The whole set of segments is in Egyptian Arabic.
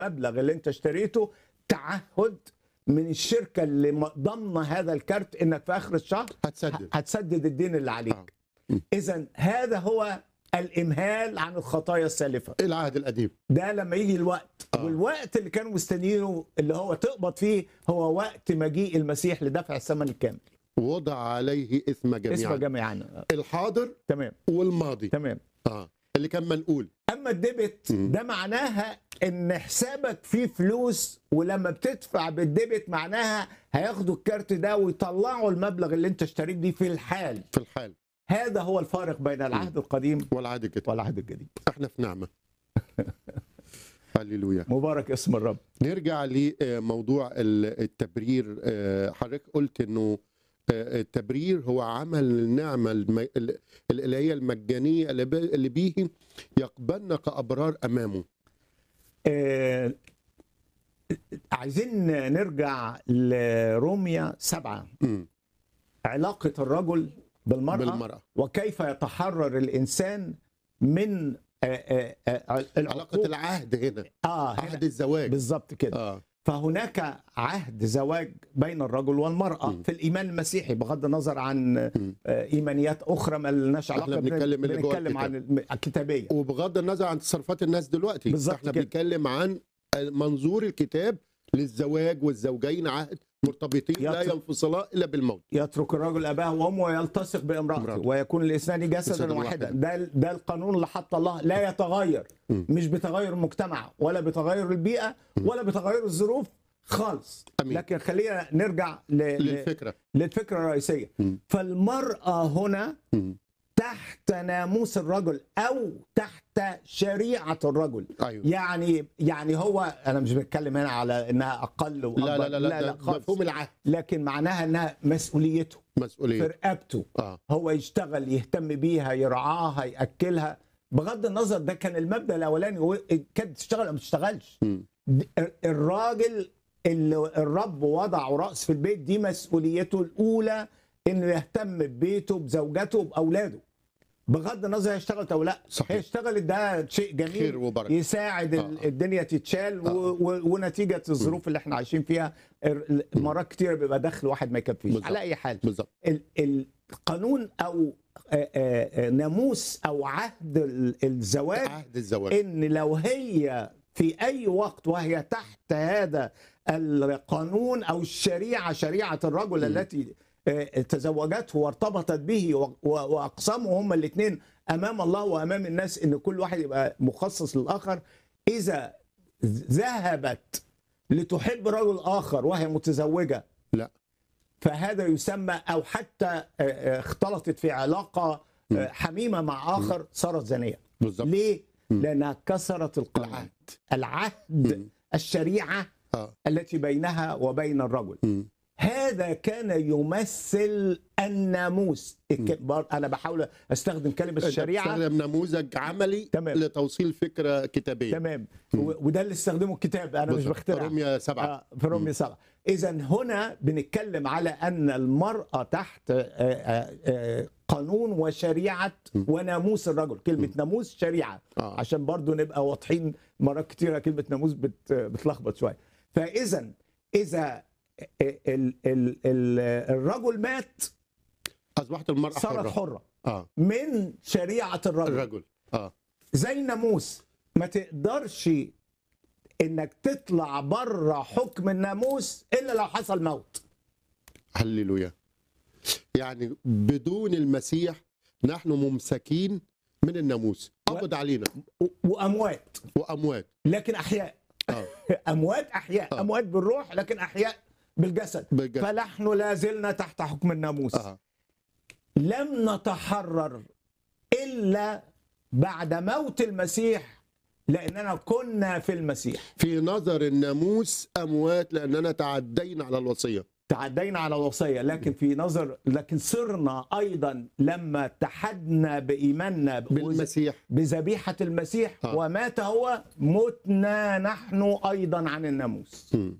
المبلغ اللي انت اشتريته تعهد من الشركه اللي م- ضامنه هذا الكارت انك في اخر الشهر هتسدد هتسدد الدين اللي آه. عليك م. اذا هذا هو الامهال عن الخطايا السالفه العهد القديم ده لما يجي الوقت آه. والوقت اللي كانوا مستنيينه اللي هو تقبض فيه هو وقت مجيء المسيح لدفع الثمن الكامل وضع عليه اثم اسمه جميعا جميعا الحاضر تمام والماضي تمام اه اللي كان منقول اما الديبت مم. ده معناها ان حسابك فيه فلوس ولما بتدفع بالديبت معناها هياخدوا الكارت ده ويطلعوا المبلغ اللي انت اشتريت بيه في الحال في الحال هذا هو الفارق بين العهد القديم والعهد الجديد والعهد الجديد احنا في نعمه هللويا مبارك اسم الرب نرجع لموضوع ال- التبرير آه، حضرتك قلت انه آه، التبرير هو عمل النعمه الم- ال- الالهيه المجانيه اللي ب- اللي بيه يقبلنا كابرار امامه آه، عايزين نرجع لروميا سبعة مم. علاقة الرجل بالمرأة, بالمراه وكيف يتحرر الإنسان من آه، آه، آه، علاقه العقوق العهد هنا آه هنا عهد الزواج بالظبط كده اه فهناك عهد زواج بين الرجل والمرأة م. في الإيمان المسيحي بغض النظر عن م. آه، إيمانيات أخرى ما لناش إحنا علاقة بن- بنتكلم اللي جوه بنتكلم عن الم- الكتابية وبغض النظر عن تصرفات الناس دلوقتي بالظبط احنا كده. بنتكلم عن منظور الكتاب للزواج والزوجين عهد مرتبطين لا يطلق- ينفصلا الا بالموت يترك الرجل اباه وامه ويلتصق بامراته امرأته. ويكون الاثنان جسدا جسداً واحدا واحداً. ده ده القانون اللي حط الله لا يتغير م. مش بتغير المجتمع ولا بتغير البيئه ولا بتغير الظروف خالص أمين. لكن خلينا نرجع ل... ل... للفكره للفكره الرئيسيه م. فالمراه هنا مم. تحت ناموس الرجل او تحت شريعه الرجل ايوه يعني يعني هو انا مش بتكلم هنا على انها اقل وأكبر. لا لا لا, لا, لا, لا ده خالص. مفهوم العهد لكن معناها انها مسؤوليته في مسؤوليه رقبته اه هو يشتغل يهتم بيها يرعاها ياكلها بغض النظر ده كان المبدا الاولاني هو كانت تشتغل او ما تشتغلش مم. د- الراجل اللي الرب وضعه راس في البيت دي مسؤوليته الاولى انه يهتم ببيته بزوجته باولاده بغض النظر هيشتغل او لا صحيح. هي اشتغلت ده شيء جميل خير وبركه يساعد ال- آه. الدنيا تتشال آه. و... و... ونتيجه الظروف اللي احنا عايشين فيها ال- مرات كتير بيبقى دخل واحد ما يكفيش بالظبط. على اي حال بالظبط ال- القانون او آه، آه، آه، ناموس او عهد ال- الزواج عهد الزواج ان لو هي في اي وقت وهي تحت هذا القانون او الشريعه شريعه الرجل التي آه، تزوجته وارتبطت به و- و- واقسموا هما الاثنين امام الله وامام الناس ان كل واحد يبقى مخصص للاخر اذا ذهبت لتحب رجل اخر وهي متزوجه لا فهذا يسمى او حتى آه، آه، اختلطت في علاقه آه، حميمه مع اخر صارت زانيه بالظبط ليه؟ مم. لانها كسرت القانون العهد العهد مم. الشريعه اه التي بينها وبين الرجل مم. هذا كان يمثل الناموس الك- بر- انا بحاول استخدم كلمه أنت الشريعه بتستخدم نموذج عملي تمام. لتوصيل فكره كتابيه تمام و- وده اللي استخدمه الكتاب انا مش بالظبط. بخترع روميا سبعة آه، في رومية سبعة إذا هنا بنتكلم على أن المرأة تحت آه، آه، آه، قانون وشريعة وناموس الرجل كلمة ناموس شريعة آه. عشان برضو نبقى واضحين مرات كتيرة كلمة ناموس بت بتلخبط شوية فإذا إذا ال ال ال الرجل مات اصبحت المراه صارت حره حرة اه من شريعة الرجل الرجل اه زي الناموس ما تقدرش انك تطلع بره حكم الناموس الا لو حصل موت هللويا يعني بدون المسيح نحن ممسكين من الناموس قبض علينا و- واموات واموات لكن احياء اه اموات احياء آه. اموات بالروح لكن احياء بالجسد بالجسد. فنحن لا زلنا تحت حكم الناموس اه لم نتحرر الا بعد موت المسيح لاننا كنا في المسيح في نظر الناموس اموات لاننا تعدينا على الوصيه تعدينا على الوصية لكن في نظر لكن صرنا أيضا لما اتحدنا بإيماننا بالمسيح بذبيحة المسيح آه. ومات هو متنا نحن أيضا عن الناموس مم.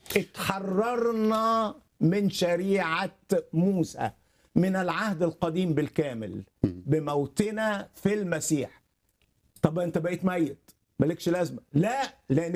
اتحررنا من شريعة موسى من العهد القديم بالكامل مم. بموتنا في المسيح طب انت بقيت ميت مالكش لازمه لا لان